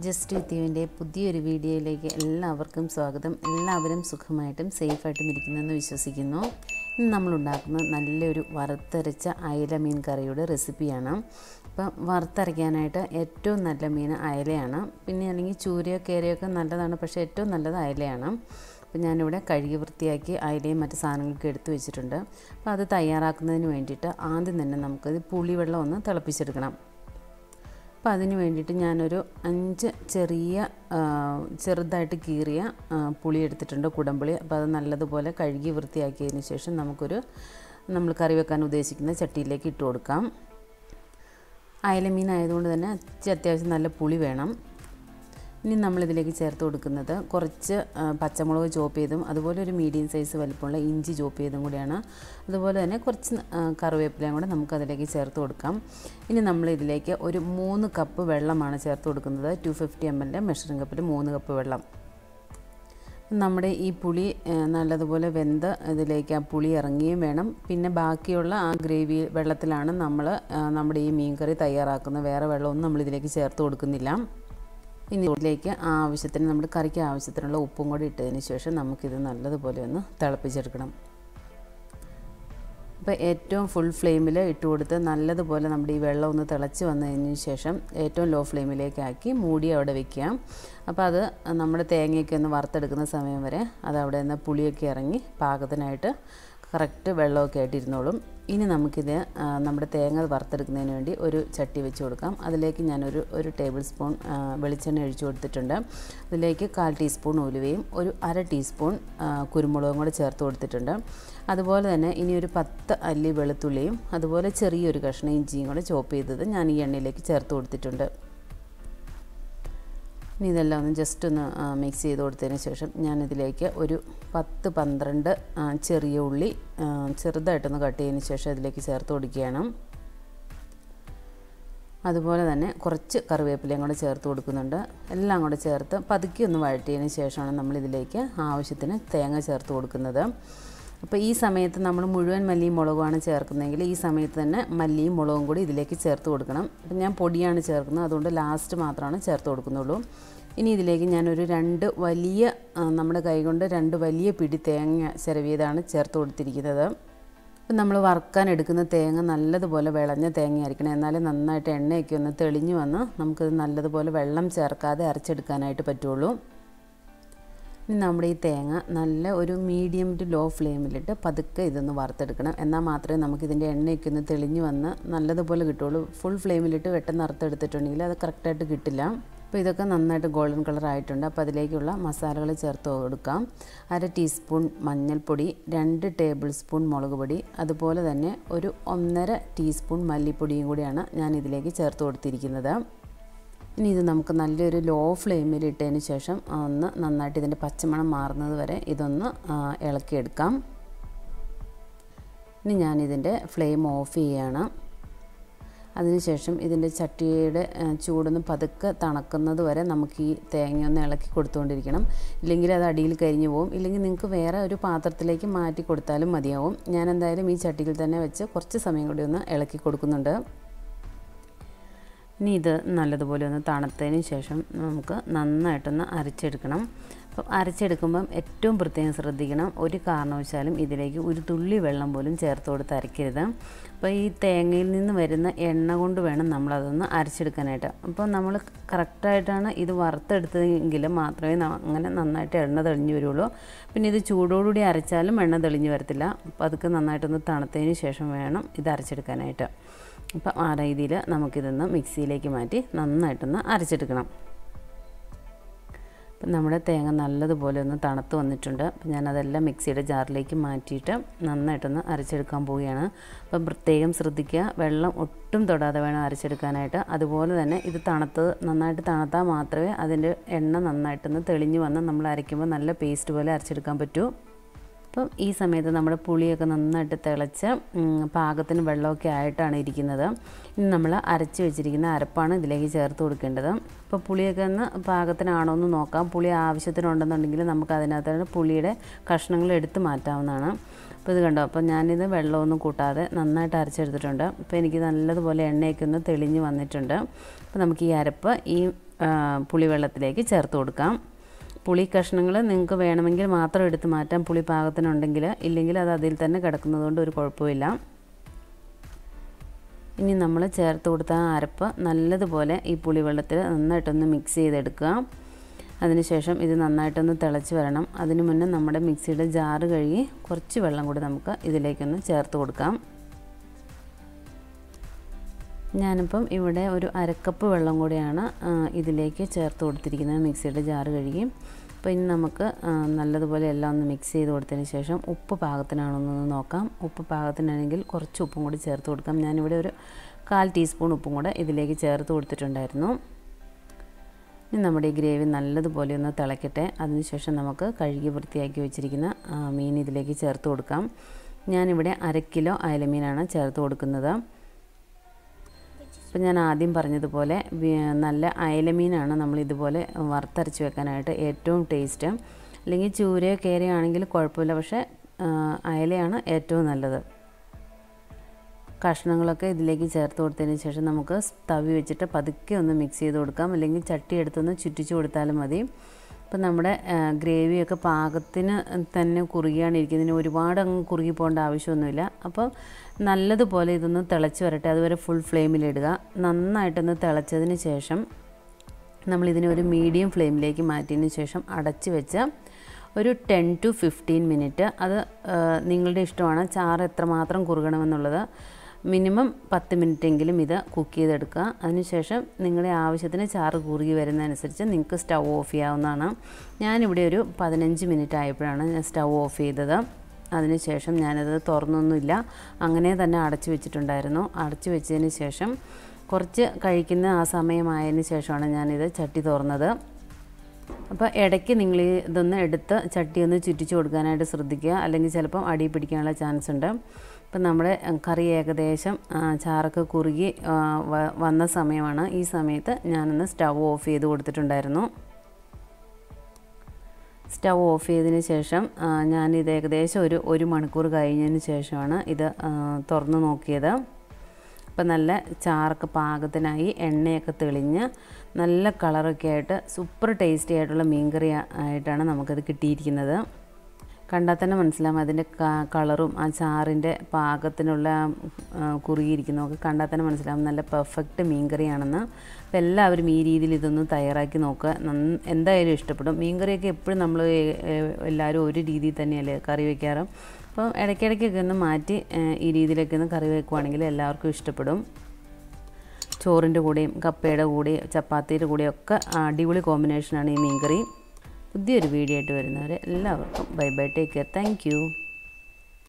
just വിത്യുവിൻ്റെ പുതിയൊരു വീഡിയോയിലേക്ക് എല്ലാവർക്കും സ്വാഗതം എല്ലാവരും സുഖമായിട്ടും സേഫായിട്ടും ഇരിക്കുന്നെന്ന് വിശ്വസിക്കുന്നു ഇന്ന് നമ്മൾ ഉണ്ടാക്കുന്നത് നല്ലൊരു വറുത്തരച്ച അയല മീൻ കറിയുടെ റെസിപ്പിയാണ് അപ്പം വറുത്തരയ്ക്കാനായിട്ട് ഏറ്റവും നല്ല മീൻ അയലയാണ് പിന്നെ അല്ലെങ്കിൽ ചൂരയോ കേരയൊക്കെ നല്ലതാണ് പക്ഷേ ഏറ്റവും നല്ലത് അയലയാണ് അപ്പം ഞാനിവിടെ കഴുകി വൃത്തിയാക്കി അയലയും മറ്റ് സാധനങ്ങളൊക്കെ എടുത്തു വെച്ചിട്ടുണ്ട് അപ്പോൾ അത് തയ്യാറാക്കുന്നതിന് വേണ്ടിയിട്ട് ആദ്യം തന്നെ നമുക്കത് പുളിവെള്ളം ഒന്ന് തിളപ്പിച്ചെടുക്കണം അപ്പോൾ അതിന് വേണ്ടിയിട്ട് ഞാനൊരു അഞ്ച് ചെറിയ ചെറുതായിട്ട് കീറിയ പുളി എടുത്തിട്ടുണ്ട് കുടംപുളി അപ്പോൾ അത് നല്ലതുപോലെ കഴുകി വൃത്തിയാക്കിയതിന് ശേഷം നമുക്കൊരു നമ്മൾ കറി വെക്കാൻ ഉദ്ദേശിക്കുന്ന ചട്ടിയിലേക്ക് ഇട്ട് കൊടുക്കാം അയലമീൻ ആയതുകൊണ്ട് തന്നെ അത്യാവശ്യം നല്ല പുളി വേണം ഇനി നമ്മളിതിലേക്ക് ചേർത്ത് കൊടുക്കുന്നത് കുറച്ച് പച്ചമുളക് ചോപ്പ് ചെയ്തും അതുപോലെ ഒരു മീഡിയം സൈസ് വലിപ്പമുള്ള ഇഞ്ചി ചോപ്പ് ചെയ്തും കൂടിയാണ് അതുപോലെ തന്നെ കുറച്ച് കറിവേപ്പിലയും കൂടെ നമുക്കതിലേക്ക് ചേർത്ത് കൊടുക്കാം ഇനി നമ്മളിതിലേക്ക് ഒരു മൂന്ന് കപ്പ് വെള്ളമാണ് ചേർത്ത് കൊടുക്കുന്നത് ടു ഫിഫ്റ്റി എം എല്ലിൻ്റെ മെഷറിംഗ് കപ്പിൽ മൂന്ന് കപ്പ് വെള്ളം നമ്മുടെ ഈ പുളി നല്ലതുപോലെ വെന്ത് ഇതിലേക്ക് ആ പുളി ഇറങ്ങുകയും വേണം പിന്നെ ബാക്കിയുള്ള ആ ഗ്രേവി വെള്ളത്തിലാണ് നമ്മൾ നമ്മുടെ ഈ മീൻ കറി തയ്യാറാക്കുന്നത് വേറെ വെള്ളമൊന്നും നമ്മളിതിലേക്ക് ചേർത്ത് കൊടുക്കുന്നില്ല ഇനി ഇതിലേക്ക് ആവശ്യത്തിന് നമ്മുടെ കറിക്ക് ആവശ്യത്തിനുള്ള ഉപ്പും കൂടി ഇട്ടതിന് ശേഷം നമുക്കിത് നല്ലതുപോലെ ഒന്ന് തിളപ്പിച്ചെടുക്കണം അപ്പോൾ ഏറ്റവും ഫുൾ ഫ്ലെയിമിൽ ഇട്ട് കൊടുത്ത് നല്ലതുപോലെ നമ്മുടെ ഈ വെള്ളം ഒന്ന് തിളച്ച് വന്നതിന് ശേഷം ഏറ്റവും ലോ ഫ്ലെയിമിലേക്കാക്കി മൂടി അവിടെ വെക്കുക അപ്പോൾ അത് നമ്മുടെ തേങ്ങയൊക്കെ ഒന്ന് വറുത്തെടുക്കുന്ന സമയം വരെ അത് അവിടെ നിന്ന് പുളിയൊക്കെ ഇറങ്ങി പാകത്തിനായിട്ട് കറക്റ്റ് വെള്ളമൊക്കെ ആയിട്ടിരുന്നോളും ഇനി നമുക്കിത് നമ്മുടെ തേങ്ങ വറുത്തെടുക്കുന്നതിന് വേണ്ടി ഒരു ചട്ടി വെച്ച് കൊടുക്കാം അതിലേക്ക് ഞാനൊരു ഒരു ടേബിൾ സ്പൂൺ വെളിച്ചെണ്ണ ഒഴിച്ചു കൊടുത്തിട്ടുണ്ട് അതിലേക്ക് കാൽ ടീസ്പൂൺ ഉലുവയും ഒരു അര ടീസ്പൂൺ കുരുമുളകും കൂടെ ചേർത്ത് കൊടുത്തിട്ടുണ്ട് അതുപോലെ തന്നെ ഇനി ഒരു പത്ത് അല്ലി വെളുത്തുള്ളിയും അതുപോലെ ചെറിയൊരു കഷ്ണം ഇഞ്ചിയും കൂടെ ചോപ്പ് ചെയ്തത് ഞാൻ ഈ എണ്ണയിലേക്ക് ചേർത്ത് കൊടുത്തിട്ടുണ്ട് ഇനി ഇതെല്ലാം ഒന്ന് ജസ്റ്റ് ഒന്ന് മിക്സ് ചെയ്ത് കൊടുത്തതിന് ശേഷം ഞാനിതിലേക്ക് ഒരു പത്ത് പന്ത്രണ്ട് ചെറിയ ഉള്ളി ചെറുതായിട്ടൊന്ന് കട്ട് ചെയ്തതിന് ശേഷം ഇതിലേക്ക് ചേർത്ത് കൊടുക്കുകയാണ് അതുപോലെ തന്നെ കുറച്ച് കറിവേപ്പിലയും കൂടെ ചേർത്ത് കൊടുക്കുന്നുണ്ട് എല്ലാം കൂടെ ചേർത്ത് പതുക്കി ഒന്ന് വഴറ്റിയതിന് ശേഷമാണ് നമ്മളിതിലേക്ക് ആവശ്യത്തിന് തേങ്ങ ചേർത്ത് കൊടുക്കുന്നത് അപ്പോൾ ഈ സമയത്ത് നമ്മൾ മുഴുവൻ മല്ലിയും മുളകുമാണ് ചേർക്കുന്നതെങ്കിൽ ഈ സമയത്ത് തന്നെ മല്ലിയും മുളകും കൂടി ഇതിലേക്ക് ചേർത്ത് കൊടുക്കണം അപ്പം ഞാൻ പൊടിയാണ് ചേർക്കുന്നത് അതുകൊണ്ട് ലാസ്റ്റ് മാത്രമാണ് ചേർത്ത് കൊടുക്കുന്നുള്ളൂ ഇനി ഇതിലേക്ക് ഞാനൊരു രണ്ട് വലിയ നമ്മുടെ കൈകൊണ്ട് രണ്ട് വലിയ പിടി തേങ്ങ ചിരവിയതാണ് ചേർത്ത് കൊടുത്തിരിക്കുന്നത് അപ്പം നമ്മൾ വറുക്കാൻ എടുക്കുന്ന തേങ്ങ നല്ലതുപോലെ വിളഞ്ഞ തേങ്ങയായിരിക്കണം എന്നാലേ നന്നായിട്ട് എണ്ണയൊക്കെ ഒന്ന് തെളിഞ്ഞു വന്ന് നമുക്കത് നല്ലതുപോലെ വെള്ളം ചേർക്കാതെ അരച്ചെടുക്കാനായിട്ട് പറ്റുള്ളൂ ഇനി നമ്മുടെ ഈ തേങ്ങ നല്ല ഒരു മീഡിയം ടു ലോ ഫ്ലെയിമിലിട്ട് പതുക്കെ ഇതൊന്ന് വറുത്തെടുക്കണം എന്നാൽ മാത്രമേ നമുക്കിതിൻ്റെ എണ്ണയൊക്കെ ഒന്ന് തെളിഞ്ഞ് വന്ന് നല്ലതുപോലെ കിട്ടുള്ളൂ ഫുൾ ഫ്ലെയിമിലിട്ട് വെട്ടം വറുത്തെടുത്തിട്ടുണ്ടെങ്കിൽ അത് കറക്റ്റായിട്ട് കിട്ടില്ല അപ്പോൾ ഇതൊക്കെ നന്നായിട്ട് ഗോൾഡൻ കളർ ആയിട്ടുണ്ട് അപ്പോൾ അതിലേക്കുള്ള മസാലകൾ ചേർത്ത് കൊടുക്കാം അര ടീസ്പൂൺ മഞ്ഞൾപ്പൊടി രണ്ട് ടേബിൾ സ്പൂൺ മുളക് പൊടി അതുപോലെ തന്നെ ഒരു ഒന്നര ടീസ്പൂൺ മല്ലിപ്പൊടിയും കൂടിയാണ് ഞാൻ ഇതിലേക്ക് ചേർത്ത് കൊടുത്തിരിക്കുന്നത് ഇനി ഇത് നമുക്ക് നല്ലൊരു ലോ ഫ്ലെയിമിൽ ഇട്ടതിന് ശേഷം ഒന്ന് നന്നായിട്ട് ഇതിൻ്റെ പച്ചമണം മാറുന്നത് വരെ ഇതൊന്ന് ഇളക്കിയെടുക്കാം ഇനി ഞാനിതിൻ്റെ ഫ്ലെയിം ഓഫ് ചെയ്യുകയാണ് അതിനുശേഷം ഇതിൻ്റെ ചട്ടിയുടെ ചൂടൊന്ന് പതുക്കെ തണുക്കുന്നത് വരെ നമുക്ക് ഈ തേങ്ങ ഒന്ന് ഇളക്കി കൊടുത്തുകൊണ്ടിരിക്കണം ഇല്ലെങ്കിൽ അത് അടിയിൽ കരിഞ്ഞു പോകും ഇല്ലെങ്കിൽ നിങ്ങൾക്ക് വേറെ ഒരു പാത്രത്തിലേക്ക് മാറ്റി കൊടുത്താലും മതിയാവും ഞാൻ എന്തായാലും ഈ ചട്ടിയിൽ തന്നെ വെച്ച് കുറച്ച് സമയം കൂടി ഒന്ന് ഇളക്കി കൊടുക്കുന്നുണ്ട് ഇനി ഇത് നല്ലതുപോലെ ഒന്ന് തണുത്തതിന് ശേഷം നമുക്ക് നന്നായിട്ടൊന്ന് അരച്ചെടുക്കണം അപ്പം അരച്ചെടുക്കുമ്പം ഏറ്റവും പ്രത്യേകം ശ്രദ്ധിക്കണം ഒരു കാരണവശാലും ഇതിലേക്ക് ഒരു തുള്ളി വെള്ളം പോലും ചേർത്ത് കൊടുത്ത് അരയ്ക്കരുത് അപ്പോൾ ഈ തേങ്ങയിൽ നിന്ന് വരുന്ന എണ്ണ കൊണ്ട് വേണം നമ്മളതൊന്ന് അരച്ചെടുക്കാനായിട്ട് അപ്പോൾ നമ്മൾ കറക്റ്റായിട്ടാണ് ഇത് വറുത്തെടുത്തതെങ്കിൽ മാത്രമേ അങ്ങനെ നന്നായിട്ട് എണ്ണ തെളിഞ്ഞു വരുള്ളൂ പിന്നെ ഇത് ചൂടോടുകൂടി അരച്ചാലും എണ്ണ തെളിഞ്ഞു വരത്തില്ല അപ്പോൾ അതൊക്കെ നന്നായിട്ടൊന്ന് തണുത്തതിന് ശേഷം വേണം ഇത് അരച്ചെടുക്കാനായിട്ട് അപ്പം ആ രീതിയിൽ നമുക്കിതൊന്ന് മിക്സിയിലേക്ക് മാറ്റി നന്നായിട്ടൊന്ന് അരച്ചെടുക്കണം അപ്പം നമ്മുടെ തേങ്ങ നല്ലതുപോലെ ഒന്ന് തണുത്ത് വന്നിട്ടുണ്ട് അപ്പം ഞാനതെല്ലാം മിക്സിയുടെ ജാറിലേക്ക് മാറ്റിയിട്ട് നന്നായിട്ടൊന്ന് അരച്ചെടുക്കാൻ പോവുകയാണ് അപ്പം പ്രത്യേകം ശ്രദ്ധിക്കുക വെള്ളം ഒട്ടും തൊടാതെ വേണം അരച്ചെടുക്കാനായിട്ട് അതുപോലെ തന്നെ ഇത് തണുത്ത് നന്നായിട്ട് തണുത്താൽ മാത്രമേ അതിൻ്റെ എണ്ണ നന്നായിട്ടൊന്ന് തെളിഞ്ഞു വന്ന് നമ്മൾ അരയ്ക്കുമ്പോൾ നല്ല പേസ്റ്റ് പോലെ അരച്ചെടുക്കാൻ പറ്റൂ അപ്പം ഈ സമയത്ത് നമ്മുടെ പുളിയൊക്കെ നന്നായിട്ട് തിളച്ച് പാകത്തിന് വെള്ളമൊക്കെ ആയിട്ടാണ് ഇരിക്കുന്നത് ഇനി നമ്മൾ അരച്ച് വെച്ചിരിക്കുന്ന അരപ്പാണ് ഇതിലേക്ക് ചേർത്ത് കൊടുക്കേണ്ടത് അപ്പോൾ പുളിയൊക്കെ ഒന്ന് പാകത്തിനാണോ എന്ന് നോക്കാം പുളി ആവശ്യത്തിനുണ്ടെന്നുണ്ടെങ്കിൽ നമുക്ക് അതിനകത്ത് പുളിയുടെ കഷ്ണങ്ങൾ എടുത്ത് മാറ്റാവുന്നതാണ് അപ്പോൾ ഇത് കണ്ടോ അപ്പോൾ ഞാനിത് വെള്ളമൊന്നും കൂട്ടാതെ നന്നായിട്ട് അരച്ചെടുത്തിട്ടുണ്ട് അപ്പോൾ എനിക്ക് നല്ലതുപോലെ എണ്ണയൊക്കെ ഒന്ന് തെളിഞ്ഞ് വന്നിട്ടുണ്ട് അപ്പോൾ നമുക്ക് ഈ അരപ്പ് ഈ പുളിവെള്ളത്തിലേക്ക് ചേർത്ത് കൊടുക്കാം പുളി കഷ്ണങ്ങൾ നിങ്ങൾക്ക് വേണമെങ്കിൽ മാത്രം എടുത്ത് മാറ്റാം പുളി പാകത്തിനുണ്ടെങ്കിൽ ഇല്ലെങ്കിൽ അത് അതിൽ തന്നെ കിടക്കുന്നതുകൊണ്ട് ഒരു കുഴപ്പമില്ല ഇനി നമ്മൾ ചേർത്ത് കൊടുത്ത ആ അരപ്പ് നല്ലതുപോലെ ഈ പുളിവെള്ളത്തിൽ നന്നായിട്ടൊന്ന് മിക്സ് ചെയ്തെടുക്കുക അതിനുശേഷം ഇത് നന്നായിട്ടൊന്ന് തിളച്ച് വരണം അതിന് മുന്നേ നമ്മുടെ മിക്സിയുടെ ജാറ് കഴുകി കുറച്ച് വെള്ളം കൂടി നമുക്ക് ഇതിലേക്കൊന്ന് ചേർത്ത് കൊടുക്കാം ഞാനിപ്പം ഇവിടെ ഒരു അരക്കപ്പ് വെള്ളം കൂടിയാണ് ഇതിലേക്ക് ചേർത്ത് കൊടുത്തിരിക്കുന്നത് മിക്സിയുടെ ജാറ് കഴുകി അപ്പോൾ ഇനി നമുക്ക് നല്ലതുപോലെ എല്ലാം ഒന്ന് മിക്സ് ചെയ്ത് കൊടുത്തതിന് ശേഷം ഉപ്പ് പാകത്തിനാണെന്നൊന്ന് നോക്കാം ഉപ്പ് പാകത്തിനാണെങ്കിൽ കുറച്ച് ഉപ്പും കൂടി ചേർത്ത് കൊടുക്കാം ഞാനിവിടെ ഒരു കാൽ ടീസ്പൂൺ ഉപ്പും കൂടെ ഇതിലേക്ക് ചേർത്ത് കൊടുത്തിട്ടുണ്ടായിരുന്നു ഇനി നമ്മുടെ ഈ ഗ്രേവി നല്ലതുപോലെ ഒന്ന് തിളക്കട്ടെ അതിനുശേഷം നമുക്ക് കഴുകി വൃത്തിയാക്കി വെച്ചിരിക്കുന്ന മീൻ ഇതിലേക്ക് ചേർത്ത് കൊടുക്കാം ഞാനിവിടെ അര കിലോ അയലമീനാണ് ചേർത്ത് കൊടുക്കുന്നത് ഇപ്പം ഞാൻ ആദ്യം പറഞ്ഞതുപോലെ നല്ല അയലമീനാണ് നമ്മൾ ഇതുപോലെ വറുത്തരച്ച് വെക്കാനായിട്ട് ഏറ്റവും ടേസ്റ്റ് അല്ലെങ്കിൽ ചൂരയോ കേരയോ ആണെങ്കിൽ കുഴപ്പമില്ല പക്ഷേ അയലയാണ് ഏറ്റവും നല്ലത് കഷ്ണങ്ങളൊക്കെ ഇതിലേക്ക് ചേർത്ത് കൊടുത്തതിന് ശേഷം നമുക്ക് തവി വെച്ചിട്ട് പതുക്കെ ഒന്ന് മിക്സ് ചെയ്ത് കൊടുക്കാം അല്ലെങ്കിൽ ചട്ടി എടുത്തൊന്ന് ചുറ്റിച്ച് കൊടുത്താലും മതി ഇപ്പം നമ്മുടെ ഗ്രേവിയൊക്കെ പാകത്തിന് തന്നെ കുറുകിയാണ് ഇരിക്കുന്നതിന് ഒരുപാട് അങ്ങ് കുറുകി പോകേണ്ട ആവശ്യമൊന്നുമില്ല അപ്പോൾ നല്ലതുപോലെ ഇതൊന്ന് തിളച്ച് വരട്ടെ അതുവരെ ഫുൾ ഫ്ലെയിമിലിടുക നന്നായിട്ടൊന്ന് തിളച്ചതിന് ശേഷം നമ്മളിതിനെ ഒരു മീഡിയം ഫ്ലെയിമിലേക്ക് മാറ്റിയതിന് ശേഷം അടച്ച് വെച്ച് ഒരു ടെൻ ടു ഫിഫ്റ്റീൻ മിനിറ്റ് അത് നിങ്ങളുടെ ഇഷ്ടമാണ് ചാറ് എത്രമാത്രം കുറുകണമെന്നുള്ളത് മിനിമം പത്ത് മിനിറ്റെങ്കിലും ഇത് കുക്ക് ചെയ്തെടുക്കുക അതിനുശേഷം നിങ്ങളുടെ ആവശ്യത്തിന് ചാറ് കുറുകി വരുന്നതനുസരിച്ച് നിങ്ങൾക്ക് സ്റ്റൗ ഓഫ് ചെയ്യാവുന്നതാണ് ഞാനിവിടെ ഒരു പതിനഞ്ച് മിനിറ്റ് ആയപ്പോഴാണ് ഞാൻ സ്റ്റൗ ഓഫ് ചെയ്തത് അതിനുശേഷം ഞാനത് തുറന്നൊന്നുമില്ല അങ്ങനെ തന്നെ അടച്ചു വെച്ചിട്ടുണ്ടായിരുന്നു അടച്ചു വെച്ചതിന് ശേഷം കുറച്ച് കഴിക്കുന്ന ആ സമയമായതിന് ശേഷമാണ് ഞാനിത് ചട്ടി തുറന്നത് അപ്പോൾ ഇടയ്ക്ക് നിങ്ങൾ ഇതൊന്ന് എടുത്ത് ചട്ടി ഒന്ന് ചുറ്റിച്ച് കൊടുക്കാനായിട്ട് ശ്രദ്ധിക്കുക അല്ലെങ്കിൽ ചിലപ്പം അടി പിടിക്കാനുള്ള ചാൻസ് ഉണ്ട് ഇപ്പം നമ്മുടെ കറി ഏകദേശം ചാറൊക്കെ കുറുകി വന്ന സമയമാണ് ഈ സമയത്ത് ഞാനൊന്ന് സ്റ്റൗ ഓഫ് ചെയ്ത് കൊടുത്തിട്ടുണ്ടായിരുന്നു സ്റ്റൗ ഓഫ് ചെയ്തതിന് ശേഷം ഞാനിത് ഏകദേശം ഒരു ഒരു മണിക്കൂർ കഴിഞ്ഞതിന് ശേഷമാണ് ഇത് തുറന്ന് നോക്കിയത് അപ്പം നല്ല ചാറൊക്കെ പാകത്തിനായി എണ്ണയൊക്കെ തെളിഞ്ഞ് നല്ല കളറൊക്കെ ആയിട്ട് സൂപ്പർ ടേസ്റ്റി ആയിട്ടുള്ള മീൻകറി ആയിട്ടാണ് നമുക്കത് കിട്ടിയിരിക്കുന്നത് കണ്ടാൽ തന്നെ മനസ്സിലാവും അതിൻ്റെ കളറും ആ ചാറിൻ്റെ പാകത്തിനുള്ള കുറുകിയിരിക്കുന്നതൊക്കെ കണ്ടാൽ തന്നെ മനസ്സിലാവും നല്ല പെർഫെക്റ്റ് മീൻകറിയാണെന്ന് അപ്പോൾ എല്ലാവരും ഈ രീതിയിൽ ഇതൊന്ന് തയ്യാറാക്കി നോക്കുക എന്തായാലും ഇഷ്ടപ്പെടും മീൻകറിയൊക്കെ എപ്പോഴും നമ്മൾ എല്ലാവരും ഒരു രീതിയിൽ തന്നെയല്ലേ കറി വയ്ക്കാറ് അപ്പോൾ ഇടയ്ക്കിടയ്ക്കൊക്കെ ഒന്ന് മാറ്റി ഈ രീതിയിലൊക്കെ ഒന്ന് കറി വയ്ക്കുവാണെങ്കിൽ എല്ലാവർക്കും ഇഷ്ടപ്പെടും ചോറിൻ്റെ കൂടെയും കപ്പയുടെ കൂടെയും ചപ്പാത്തിയുടെ കൂടെയും ഒക്കെ അടിപൊളി കോമ്പിനേഷനാണ് ഈ മീൻകറി പുതിയൊരു വീഡിയോ ആയിട്ട് വരുന്നവരെ എല്ലാവർക്കും bye bye take care thank